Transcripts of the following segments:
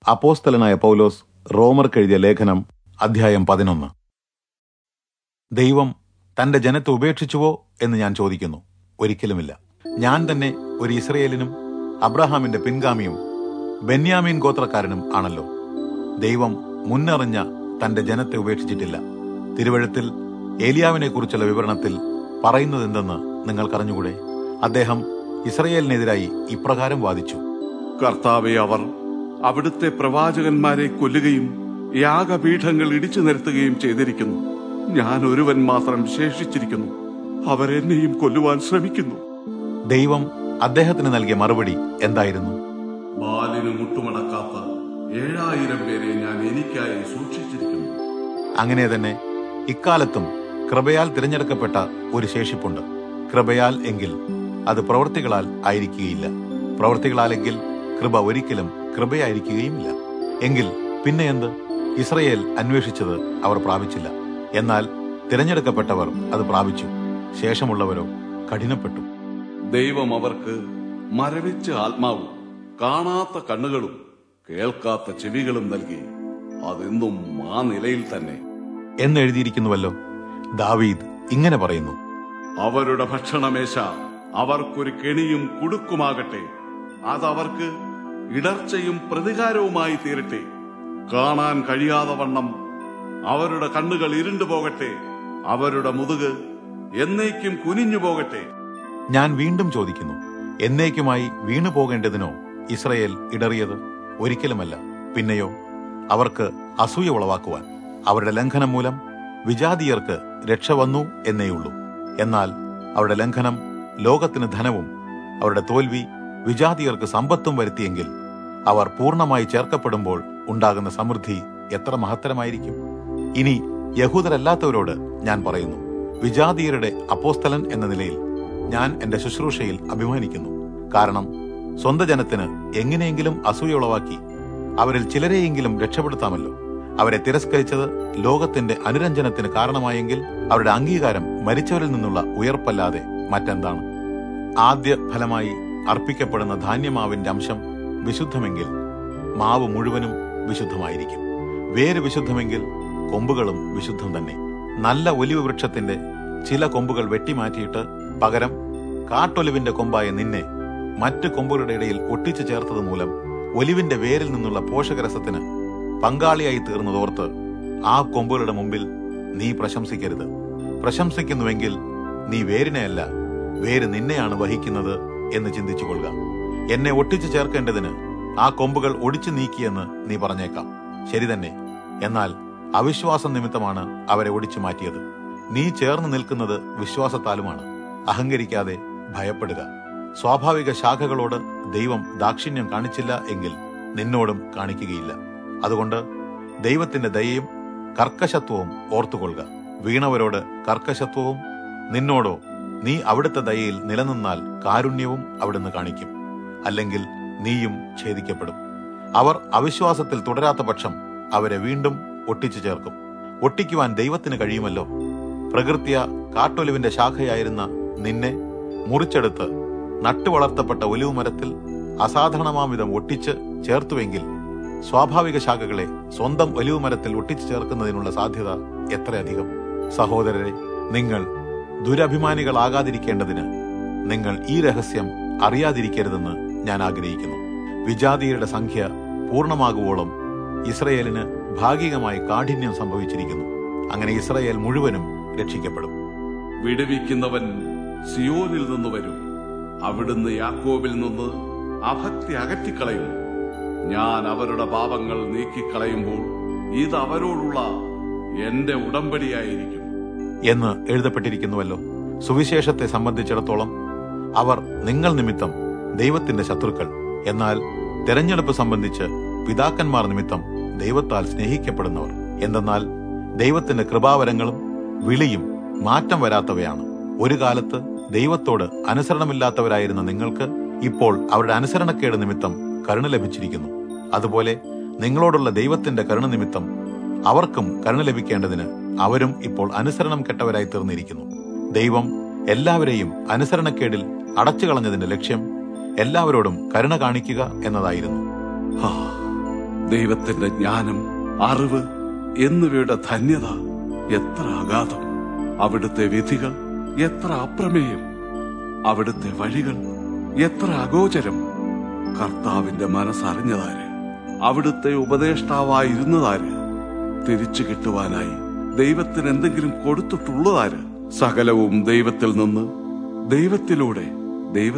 അപ്പോസ്തലനായ പൗലോസ് റോമർക്കെഴുതിയ ലേഖനം അധ്യായം പതിനൊന്ന് ദൈവം തന്റെ ജനത്തെ ഉപേക്ഷിച്ചുവോ എന്ന് ഞാൻ ചോദിക്കുന്നു ഒരിക്കലുമില്ല ഞാൻ തന്നെ ഒരു ഇസ്രയേലിനും അബ്രഹാമിന്റെ പിൻഗാമിയും ബെന്യാമീൻ ഗോത്രക്കാരനും ആണല്ലോ ദൈവം മുന്നറിഞ്ഞ തന്റെ ജനത്തെ ഉപേക്ഷിച്ചിട്ടില്ല തിരുവഴുത്തിൽ ഏലിയാവിനെ കുറിച്ചുള്ള വിവരണത്തിൽ പറയുന്നതെന്തെന്ന് നിങ്ങൾക്കറിഞ്ഞുകൂടെ അദ്ദേഹം ഇസ്രയേലിനെതിരായി ഇപ്രകാരം വാദിച്ചു കർത്താവെ അവർ അവിടുത്തെ പ്രവാചകന്മാരെ കൊല്ലുകയും യാഗപീഠങ്ങൾ ഇടിച്ചു നിരത്തുകയും ചെയ്തിരിക്കുന്നു ഞാൻ ഒരുവൻ മാത്രം ശേഷിച്ചിരിക്കുന്നു അവരെന്നെയും കൊല്ലുവാൻ ശ്രമിക്കുന്നു ദൈവം അദ്ദേഹത്തിന് നൽകിയ മറുപടി എന്തായിരുന്നു ബാലിന് മുട്ടുമടക്കാത്ത ഏഴായിരം പേരെ ഞാൻ എനിക്കായി സൂക്ഷിച്ചിരിക്കുന്നു അങ്ങനെ തന്നെ ഇക്കാലത്തും കൃപയാൽ തിരഞ്ഞെടുക്കപ്പെട്ട ഒരു ശേഷിപ്പുണ്ട് കൃപയാൽ എങ്കിൽ അത് പ്രവൃത്തികളാൽ ആയിരിക്കുകയില്ല പ്രവൃത്തികളാലെങ്കിൽ കൃപ ഒരിക്കലും കൃപയായിരിക്കുകയുമില്ല എങ്കിൽ പിന്നെ എന്ത് ഇസ്രയേൽ അന്വേഷിച്ചത് അവർ പ്രാപിച്ചില്ല എന്നാൽ തിരഞ്ഞെടുക്കപ്പെട്ടവർ അത് പ്രാപിച്ചു ശേഷമുള്ളവരോ കഠിനപ്പെട്ടു ദൈവം അവർക്ക് മരവിച്ച ആത്മാവും കാണാത്ത കണ്ണുകളും കേൾക്കാത്ത ചെവികളും നൽകി അതെന്നും ആ നിലയിൽ തന്നെ എന്നെഴുതിയിരിക്കുന്നുവല്ലോ ദാവീദ് ഇങ്ങനെ പറയുന്നു അവരുടെ ഭക്ഷണമേശ അവർക്കൊരു കെണിയും കുടുക്കുമാകട്ടെ അതവർക്ക് ഇടർച്ചയും പ്രതികാരവുമായി തീരട്ടെ കാണാൻ കഴിയാതെ വണ്ണം അവരുടെ കണ്ണുകൾ ഇരുണ്ടു പോകട്ടെ അവരുടെ മുതുക് എന്നേക്കും കുനിഞ്ഞു പോകട്ടെ ഞാൻ വീണ്ടും ചോദിക്കുന്നു എന്നേക്കുമായി വീണു പോകേണ്ടതിനോ ഇസ്രയേൽ ഇടറിയത് ഒരിക്കലുമല്ല പിന്നെയോ അവർക്ക് അസൂയ ഉളവാക്കുവാൻ അവരുടെ ലംഘനം മൂലം വിജാതീയർക്ക് രക്ഷ വന്നു എന്നേയുള്ളൂ എന്നാൽ അവരുടെ ലംഘനം ലോകത്തിന് ധനവും അവരുടെ തോൽവി വിജാതീയർക്ക് സമ്പത്തും വരുത്തിയെങ്കിൽ അവർ പൂർണ്ണമായി ചേർക്കപ്പെടുമ്പോൾ ഉണ്ടാകുന്ന സമൃദ്ധി എത്ര മഹത്തരമായിരിക്കും ഇനി യഹൂദരല്ലാത്തവരോട് ഞാൻ പറയുന്നു വിജാതീയരുടെ അപ്പോസ്തലൻ എന്ന നിലയിൽ ഞാൻ എന്റെ ശുശ്രൂഷയിൽ അഭിമാനിക്കുന്നു കാരണം സ്വന്തം ജനത്തിന് എങ്ങനെയെങ്കിലും അസൂയ ഉളവാക്കി അവരിൽ ചിലരെയെങ്കിലും രക്ഷപ്പെടുത്താമല്ലോ അവരെ തിരസ്കരിച്ചത് ലോകത്തിന്റെ അനുരഞ്ജനത്തിന് കാരണമായെങ്കിൽ അവരുടെ അംഗീകാരം മരിച്ചവരിൽ നിന്നുള്ള ഉയർപ്പല്ലാതെ മറ്റെന്താണ് ആദ്യ ഫലമായി അർപ്പിക്കപ്പെടുന്ന ധാന്യമാവിന്റെ അംശം വിശുദ്ധമെങ്കിൽ മാവ് മുഴുവനും വിശുദ്ധമായിരിക്കും വേര് വിശുദ്ധമെങ്കിൽ കൊമ്പുകളും വിശുദ്ധം തന്നെ നല്ല ഒലിവ് വൃക്ഷത്തിന്റെ ചില കൊമ്പുകൾ വെട്ടിമാറ്റിയിട്ട് പകരം കാട്ടൊലിവിന്റെ കൊമ്പായ നിന്നെ മറ്റ് കൊമ്പുകളുടെ ഇടയിൽ ഒട്ടിച്ചു ചേർത്തത് മൂലം ഒലിവിന്റെ വേരിൽ നിന്നുള്ള പോഷകരസത്തിന് പങ്കാളിയായി തീർന്നതോർത്ത് ആ കൊമ്പുകളുടെ മുമ്പിൽ നീ പ്രശംസിക്കരുത് പ്രശംസിക്കുന്നുവെങ്കിൽ നീ വേരിനെയല്ല വേര് നിന്നെയാണ് വഹിക്കുന്നത് എന്ന് ചിന്തിച്ചു കൊള്ളുക എന്നെ ഒട്ടിച്ചു ചേർക്കേണ്ടതിന് ആ കൊമ്പുകൾ ഒടിച്ചു നീക്കിയെന്ന് നീ പറഞ്ഞേക്കാം ശരി തന്നെ എന്നാൽ അവിശ്വാസം നിമിത്തമാണ് അവരെ ഒടിച്ചു മാറ്റിയത് നീ ചേർന്ന് നിൽക്കുന്നത് വിശ്വാസത്താലുമാണ് അഹങ്കരിക്കാതെ ഭയപ്പെടുക സ്വാഭാവിക ശാഖകളോട് ദൈവം ദാക്ഷിണ്യം കാണിച്ചില്ല എങ്കിൽ നിന്നോടും കാണിക്കുകയില്ല അതുകൊണ്ട് ദൈവത്തിന്റെ ദയയും കർക്കശത്വവും ഓർത്തുകൊള്ളുക വീണവരോട് കർക്കശത്വവും നിന്നോടോ നീ അവിടുത്തെ ദയയിൽ നിലനിന്നാൽ കാരുണ്യവും അവിടുന്ന് കാണിക്കും അല്ലെങ്കിൽ നീയും ഛേദിക്കപ്പെടും അവർ അവിശ്വാസത്തിൽ തുടരാത്ത പക്ഷം അവരെ വീണ്ടും ഒട്ടിച്ചു ചേർക്കും ഒട്ടിക്കുവാൻ ദൈവത്തിന് കഴിയുമല്ലോ പ്രകൃത്യ കാട്ടൊലിവിന്റെ ശാഖയായിരുന്ന നിന്നെ മുറിച്ചെടുത്ത് നട്ടുവളർത്തപ്പെട്ട ഒലിവ് മരത്തിൽ അസാധാരണമാം വിധം ഒട്ടിച്ച് ചേർത്തുവെങ്കിൽ സ്വാഭാവിക ശാഖകളെ സ്വന്തം ഒലിവ് മരത്തിൽ ഒട്ടിച്ചു ചേർക്കുന്നതിനുള്ള സാധ്യത എത്രയധികം സഹോദരരെ നിങ്ങൾ ദുരഭിമാനികളാകാതിരിക്കേണ്ടതിന് നിങ്ങൾ ഈ രഹസ്യം അറിയാതിരിക്കരുതെന്ന് ഞാൻ ആഗ്രഹിക്കുന്നു വിജാതിയരുടെ സംഖ്യ പൂർണ്ണമാകുവോളം ഇസ്രയേലിന് ഭാഗികമായി കാഠിന്യം സംഭവിച്ചിരിക്കുന്നു അങ്ങനെ ഇസ്രയേൽ മുഴുവനും രക്ഷിക്കപ്പെടും വിടുവിക്കുന്നവൻ സിയോനിൽ നിന്ന് വരും അവിടുന്ന് യാക്കോബിൽ നിന്ന് അഭക്തി അകറ്റിക്കളയും ഞാൻ അവരുടെ പാപങ്ങൾ നീക്കിക്കളയുമ്പോൾ ഇത് അവരോടുള്ള എന്റെ ഉടമ്പടിയായിരിക്കും എന്ന് എഴുതപ്പെട്ടിരിക്കുന്നുവല്ലോ സുവിശേഷത്തെ സംബന്ധിച്ചിടത്തോളം അവർ നിങ്ങൾ നിമിത്തം ദൈവത്തിന്റെ ശത്രുക്കൾ എന്നാൽ തെരഞ്ഞെടുപ്പ് സംബന്ധിച്ച് പിതാക്കന്മാർ നിമിത്തം ദൈവത്താൽ സ്നേഹിക്കപ്പെടുന്നവർ എന്തെന്നാൽ ദൈവത്തിന്റെ കൃപാവരങ്ങളും വിളിയും മാറ്റം വരാത്തവയാണ് ഒരു കാലത്ത് ദൈവത്തോട് അനുസരണമില്ലാത്തവരായിരുന്ന നിങ്ങൾക്ക് ഇപ്പോൾ അവരുടെ അനുസരണക്കേട് നിമിത്തം കരുണ ലഭിച്ചിരിക്കുന്നു അതുപോലെ നിങ്ങളോടുള്ള ദൈവത്തിന്റെ കരുണ നിമിത്തം അവർക്കും കരുണ ലഭിക്കേണ്ടതിന് അവരും ഇപ്പോൾ അനുസരണം കെട്ടവരായി തീർന്നിരിക്കുന്നു ദൈവം എല്ലാവരെയും അനുസരണക്കേടിൽ അടച്ചു കളഞ്ഞതിന്റെ ലക്ഷ്യം എല്ലാവരോടും കരുണ കാണിക്കുക എന്നതായിരുന്നു ഹാ, ദൈവത്തിന്റെ ജ്ഞാനം അറിവ് എന്നിവയുടെ ധന്യത എത്ര അഗാധം അവിടുത്തെ വിധികൾ എത്ര അപ്രമേയം അവിടുത്തെ വഴികൾ എത്ര അഗോചരം കർത്താവിന്റെ മനസ്സറിഞ്ഞതാര് അവിടുത്തെ ഉപദേഷ്ടാവായിരുന്നതാര് തിരിച്ചു കിട്ടുവാനായി ദൈവത്തിന് എന്തെങ്കിലും കൊടുത്തിട്ടുള്ളതാര് സകലവും ദൈവത്തിൽ നിന്ന് ദൈവത്തിലൂടെ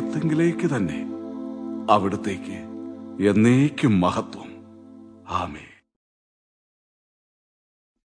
ദൈവത്തെങ്കിലേക്ക് തന്നെ അവിടത്തേക്ക് എന്നേക്കും മഹത്വം ആമേ